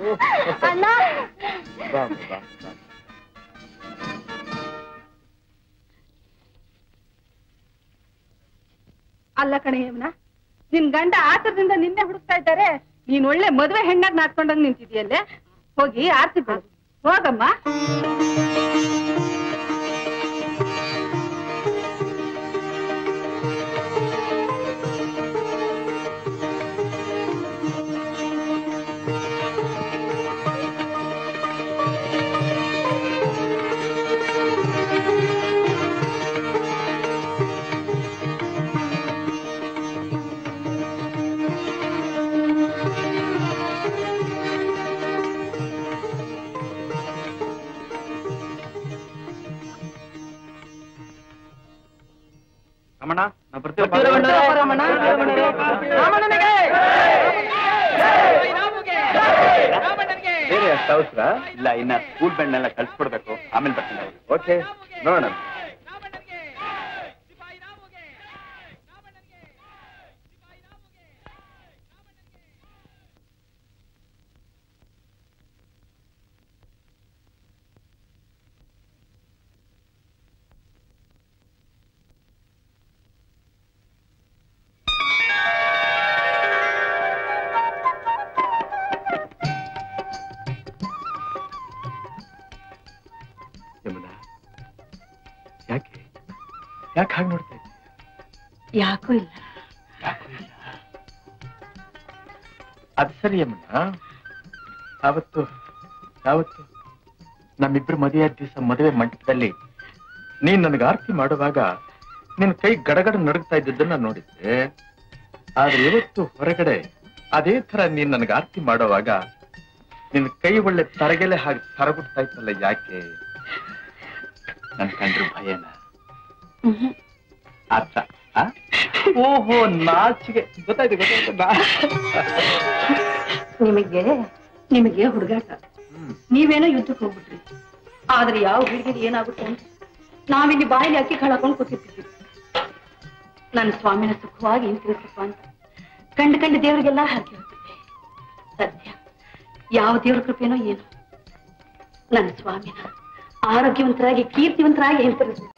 ಅಣ್ಣ ಬಾ ಬಾ ಬಾ ಅಲ್ಲ ಕಣೆ ಯಮುನ ನಿನ್ ಗಂಡ ಆತರದಿಂದ ನಿನ್ನೆ ಹುಡುಕ್ತಾ ಇದ್ದಾರೆ ನೀನ್ ಒಳ್ಳೆ ಮದ್ವೆ ಹೆಣ್ಣಾಗ್ ನಾಟ್ಕೊಂಡಂಗ್ ನಿಂತಿದ್ಯಲ್ಲೇ ಹೋಗಿ ಆರ್ತಿ ಬೆಳಗು ಹೋಗಮ್ಮ ರಮಣ ನಾವು ಬರ್ತೀವಿ ಬೇರೆ ಅಷ್ಟು ಅವಸರ ಇಲ್ಲ ಇನ್ನ ಸ್ಕೂಲ್ ಬೆಣ್ಣೆಲ್ಲ ಕಳ್ಸ್ಕೊಡ್ಬೇಕು ಆಮೇಲೆ ಬರ್ತೀನಿ ಓಕೆ ನೋಡೋಣ ಯಮುನಾ ಯಾಕೆ ಯಾಕೆ ಹಾಗೆ ನೋಡ್ತಾ ಇದ್ದೀಯ ಯಾಕೂ ಇಲ್ಲ ಯಾಕೂ ಇಲ್ಲ ಅದು ಸರಿ ಯಮುನಾ ಅವತ್ತು ಯಾವತ್ತು ನಮ್ಮಿಬ್ರು ಮದುವೆ ದಿವಸ ಮದುವೆ ಮಂಟಪದಲ್ಲಿ ನೀನ್ ನನಗೆ ಆರತಿ ಮಾಡುವಾಗ ನಿನ್ನ ಕೈ ಗಡಗಡ ನಡುಗ್ತಾ ಇದ್ದದ್ದನ್ನ ನೋಡಿದ್ದೆ ಆದ್ರೆ ಇವತ್ತು ಹೊರಗಡೆ ಅದೇ ತರ ನೀನ್ ನನಗೆ ಆರತಿ ಮಾಡುವಾಗ ನಿನ್ನ ಕೈ ಒಳ್ಳೆ ತರಗೆಲೆ ಹಾಗೆ ತರಗುಡ್ತಾ ಇತ್ತಲ್ಲ ಯಾಕೆ ನನ್ ಕಂಡ್ರು ಭಯನ ಅರ್ಥ ಆ? ಓಹೋ ನಾಚಿಗೆ ಗೊತ್ತಾಯ್ತು ಗೊತ್ತಾಯ್ತು ನಾ- ನಿಮಗೆ ನಿಮಗೆ ಹುಡುಗಾಟ ಹ್ಮ್. ನೀವೇನೋ ಯುದ್ಧಕ್ಕೆ ಹೋಗ್ಬಿಟ್ರಿ ಆದ್ರೆ ಯಾವ ಹುಡುಗಿಗೆ ಏನಾಗುತ್ತೆ ಅಂತ ನಾವಿಲ್ಲಿ ಬಾಯಲ್ಲಿ ಅಕ್ಕಿ ಕಳ್ಕೊಂಡು ಕೂತಿರ್ತೀವಿ ನನ್ನ ಸ್ವಾಮಿನ ಸುಖವಾಗಿ ಹಿಂತಿರುಸಪ್ಪ ಅಂತ ಕಂಡು ಕಂಡು ದೇವರಿಗೆಲ್ಲ ಹಾಕಿ ಹೋಗ್ತಿದ್ದೆ ಸದ್ಯ ಯಾವ ದೇವ್ರ ಕೃಪೆನೋ ಏನು ನನ್ನ ಸ್ವಾಮಿನ ಆರೋಗ್ಯವಂತರಾಗಿ ಕೀರ್ತಿವಂತರಾಗಿ ಹಿಂತಿರುಗಿಸ್ಬೇಕು